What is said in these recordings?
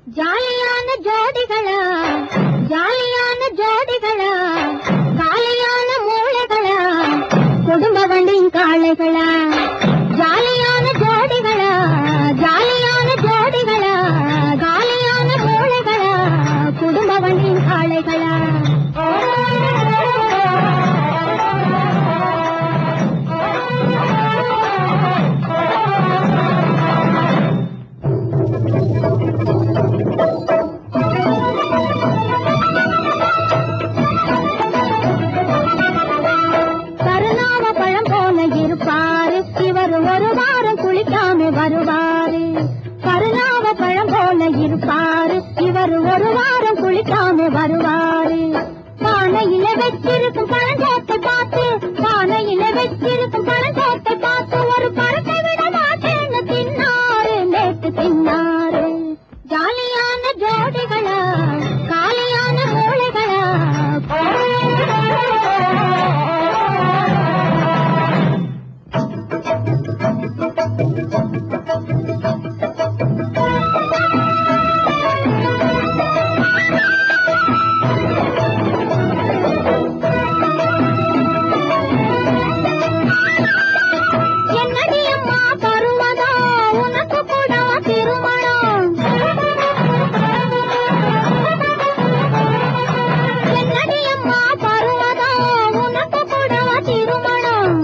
ஜாலியான ஜோடிகளா ஜாலியான ஜோடிகளா காலியான மூளைகளா குடும்ப வண்டியின் காளைகளா ஜாலியான ஜோடிகளா ஜாலியான ஜோடிகளா காலியான மூளைகளா குடும்ப வண்டியின் காளைகளா கருணாம பழம் போல இருப்பாரு இவர் ஒரு வாரம் குளிக்காம வருவாரு கருணாம பழம் போல இருப்பாரு இவர் ஒரு வாரம் குளிக்காம வருவாரு பானையில வச்சிருக்கும் பழஞ்சோத்தை பார்த்து பானையில வச்சிருக்கும் பழஞ்சோத்தை பார்த்து ஒரு பழத்தை விட மாட்டேன்னு தின்னாரு நேற்று தின்னாரு ஜாலியான ஜோடிகளா காலியான மூளைகளா என்னடி அம்மா பருவதா உனக்கு கூட திருமணம் என்னடி அம்மா பருவதா உனக்கு கூட திருமணம்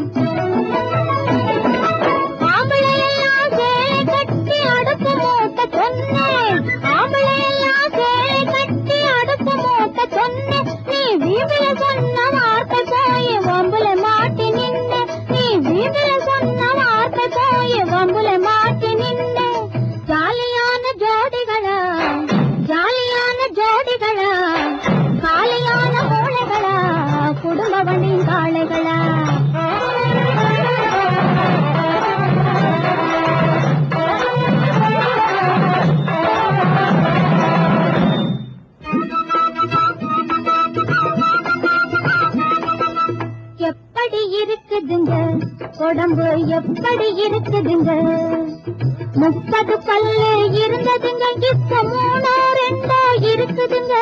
ஆம்பளையெல்லாம் சேலை கட்டி அடுப்பு மூட்ட சொன்னேன் ஆம்பளையெல்லாம் சேலை கட்டி அடுப்பு மூட்ட சொன்னேன் நீ வீட்டுல சொன்ன வார்த்தை போய் வம்புல மாட்டி நின்னு நீ வீட்டுல சொன்ன வார்த்தை போய் வம்புல மாட்டி நின்னு ஜாலியான ஜோடிகளா ஜாலியான ஜோடிகளா காலியான மூளைகளா குடும்ப வண்டியின் காளைகளா எப்படி இருக்குதுங்க உடம்பு எப்படி இருக்குதுங்க முப்பது பல்லு இருந்ததுங்க இப்ப மூணோ ரெண்டோ இருக்குதுங்க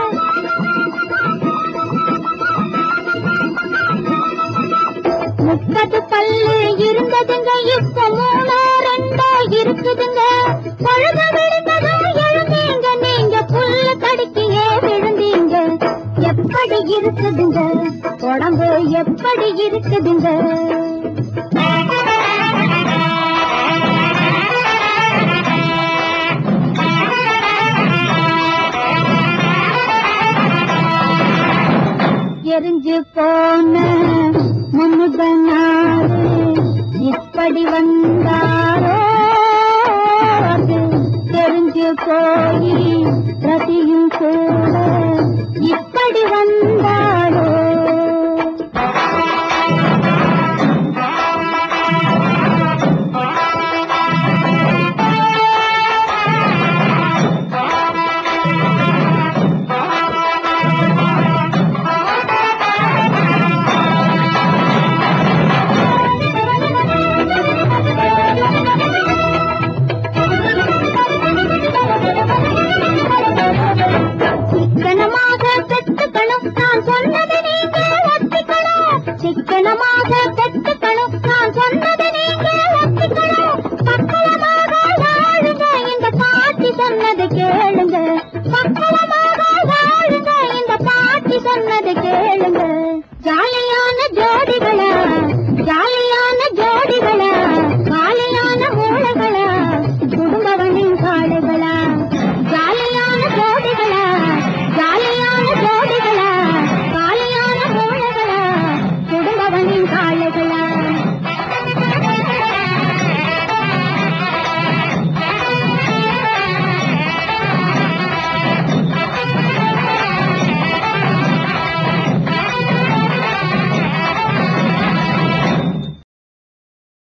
முப்பது பல்லு இருந்ததுங்க இப்ப மூணோ ரெண்டோ இருக்குதுங்க பொழுது விழுந்ததும் எழுந்தீங்க நீங்க புல்லு கடிக்கையே விழுந்தீங்க எப்படி இருக்குதுங்க உடம்பு எப்படி இருக்குதுங்க